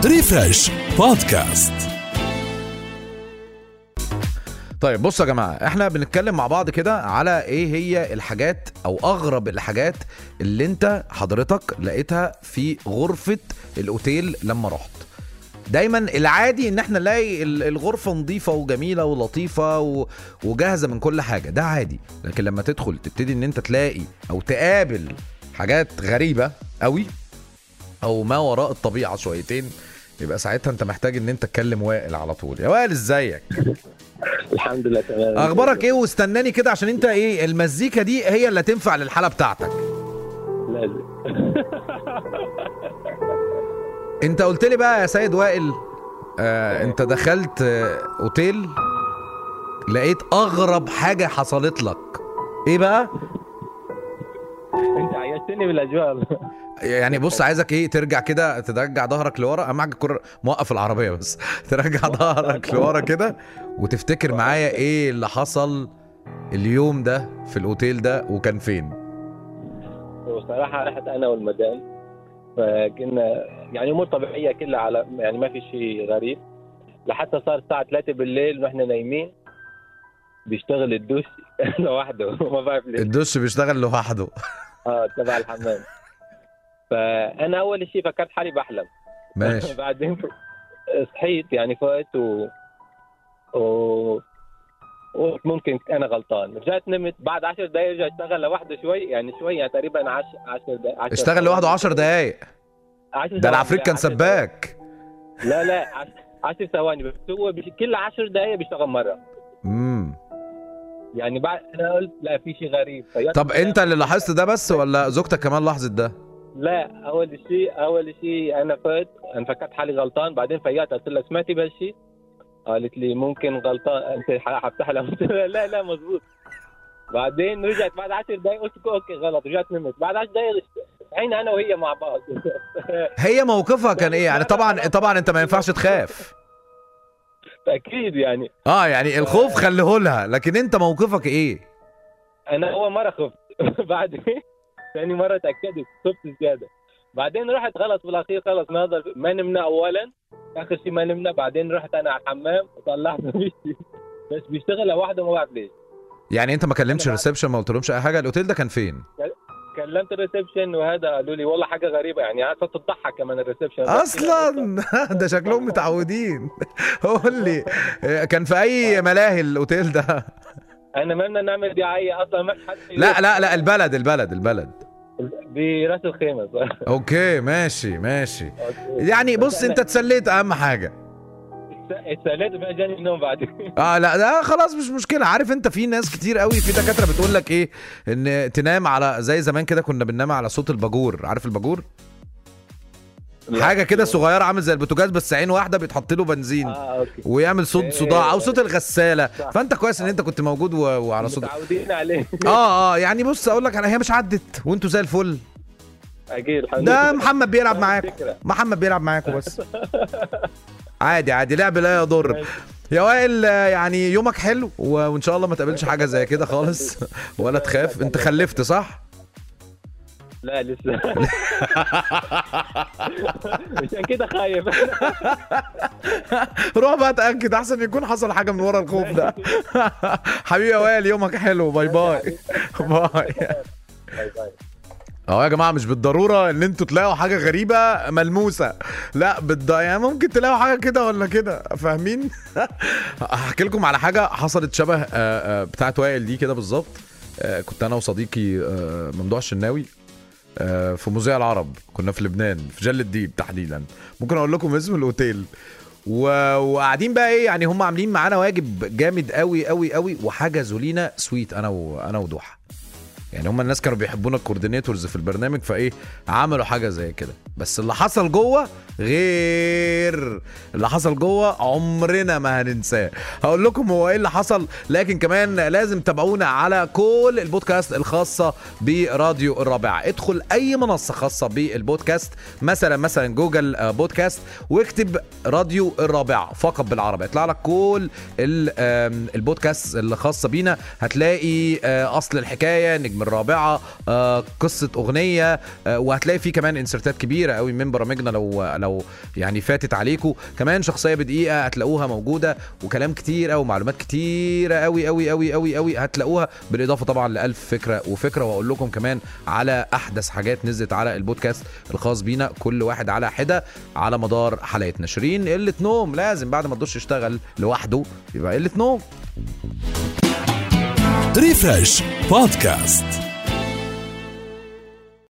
ريفرش بودكاست طيب بصوا يا جماعه احنا بنتكلم مع بعض كده على ايه هي الحاجات او اغرب الحاجات اللي انت حضرتك لقيتها في غرفه الاوتيل لما رحت دايما العادي ان احنا نلاقي ال- الغرفه نظيفه وجميله ولطيفه و- وجاهزه من كل حاجه ده عادي لكن لما تدخل تبتدي ان انت تلاقي او تقابل حاجات غريبه قوي او ما وراء الطبيعه شويتين يبقى ساعتها انت محتاج ان انت تكلم وائل على طول يا وائل ازيك الحمد لله تمام اخبارك ايه واستناني كده عشان انت ايه المزيكا دي هي اللي تنفع للحاله بتاعتك لازم انت قلت لي بقى يا سيد وائل آه انت دخلت آه اوتيل لقيت اغرب حاجه حصلت لك ايه بقى انت عيشتني بالاجواء يعني بص عايزك ايه ترجع كده ترجع ظهرك لورا اهم حاجه تكون موقف العربيه بس ترجع ظهرك لورا كده وتفتكر معايا ايه اللي حصل اليوم ده في الاوتيل ده وكان فين وصراحه رحت انا والمدام فكنا يعني امور طبيعيه كلها على يعني ما في شيء غريب لحتى صار الساعه 3 بالليل واحنا نايمين بيشتغل الدوش لوحده ما بعرف ليش الدش بيشتغل لوحده اه تبع الحمام فانا اول شيء فكرت حالي بحلم ماشي بعدين صحيت يعني فقت و و قلت ممكن انا غلطان رجعت نمت بعد 10 دقائق رجع اشتغل لوحده شوي يعني شوي يعني تقريبا 10 10 دقائق اشتغل لوحده 10 دقايق ده العفريت كان سباك لا لا 10 ثواني بس هو بش... كل 10 دقائق بيشتغل مره امم يعني بعد انا قلت لا في شيء غريب فيا- طب انت اللي لاحظت ده بس ولا زوجتك كمان لاحظت ده لا اول شيء اول شيء انا فات انا فكرت حالي غلطان بعدين فيات قلت لها سمعتي بهالشيء قالت لي ممكن غلطان انت حتحلم قلت لها لا لا مزبوط بعدين رجعت بعد 10 دقائق قلت اوكي غلط رجعت نمت بعد 10 دقائق صحينا انا وهي مع بعض هي موقفها كان ايه يعني طبعا طبعا انت ما ينفعش تخاف اكيد يعني اه يعني الخوف خليه لها لكن انت موقفك ايه انا اول مره خفت بعدين ثاني مره تاكدت خفت زياده بعدين رحت خلص بالاخير خلص ناظر ما نمنا اولا اخر شيء ما نمنا بعدين رحت انا على الحمام وطلعت بيشتي بس بيشتغل لوحده ما بعرف ليش يعني انت ما كلمتش الريسبشن ما قلتلهمش اي حاجه الاوتيل ده كان فين كلمت الريسبشن وهذا قالوا لي والله حاجه غريبه يعني قعدت تضحك كمان الريسبشن اصلا ده شكلهم متعودين قول لي اه، كان في اي ملاهي الاوتيل ده انا ما بدنا نعمل دعايه اصلا ما في حد لا لا لا البلد البلد البلد براس الخيمه اوكي ماشي ماشي يعني بص انت اتسليت اهم حاجه اتساليت بقى جاني النوم بعدين اه لا ده خلاص مش مشكله عارف انت في ناس كتير قوي في دكاتره بتقول لك ايه ان تنام على زي زمان كده كنا بننام على صوت الباجور عارف الباجور حاجه كده صغيره عامل زي البوتاجاز بس عين واحده بيتحط له بنزين اه اوكي ويعمل صوت إيه. صداع او صوت الغساله صح. فانت كويس ان انت كنت موجود و... وعلى صوت متعودين عليه اه اه يعني بص اقول لك انا هي مش عدت وانتوا زي الفل اكيد الحمد ده لله محمد بيلعب معاكم فكرة. محمد بيلعب معاكم بس عادي عادي لعب لا يضر يا وائل آه، يعني يومك حلو و- وان شاء الله ما تقابلش حاجه زي كده خالص ولا تخاف انت خلفت صح لا لسه عشان كده خايف روح بقى اتاكد احسن يكون حصل حاجه من ورا الخوف ده حبيبي يا وائل يومك حلو باي باي باي باي باي اهو يا جماعه مش بالضروره ان انتوا تلاقوا حاجه غريبه ملموسه لا بالض... يعني ممكن تلاقوا حاجه كده ولا كده فاهمين هحكي لكم على حاجه حصلت شبه آه، آه، بتاعت وائل دي كده بالظبط آه، كنت انا وصديقي آه، ممدوح الشناوي آه، في مذيع العرب كنا في لبنان في جل الديب تحديدا ممكن اقول لكم اسم الاوتيل و... وقاعدين بقى ايه يعني هم عاملين معانا واجب جامد قوي قوي قوي وحجزوا لينا سويت انا وانا ودوحه يعني هم الناس كانوا بيحبونا الكوردينيتورز في البرنامج فايه عملوا حاجه زي كده بس اللي حصل جوه غير اللي حصل جوه عمرنا ما هننساه هقول لكم هو ايه اللي حصل لكن كمان لازم تتابعونا على كل البودكاست الخاصه براديو الرابعه ادخل اي منصه خاصه بالبودكاست مثلا مثلا جوجل آه، بودكاست واكتب راديو الرابعه فقط بالعربي يطلع لك كل ال- آم، البودكاست اللي خاصه بينا هتلاقي آه، اصل الحكايه نجم الرابعه آه، قصه اغنيه آه، وهتلاقي فيه كمان انسرتات كبيره قوي من برامجنا لو لو لو يعني فاتت عليكم كمان شخصيه بدقيقه هتلاقوها موجوده وكلام كتير قوي معلومات كتيره قوي قوي قوي قوي قوي هتلاقوها بالاضافه طبعا لألف فكره وفكره واقول لكم كمان على احدث حاجات نزلت على البودكاست الخاص بينا كل واحد على حده على مدار حلقتنا شيرين قله نوم لازم بعد ما الدش يشتغل لوحده يبقى قله نوم ريفرش بودكاست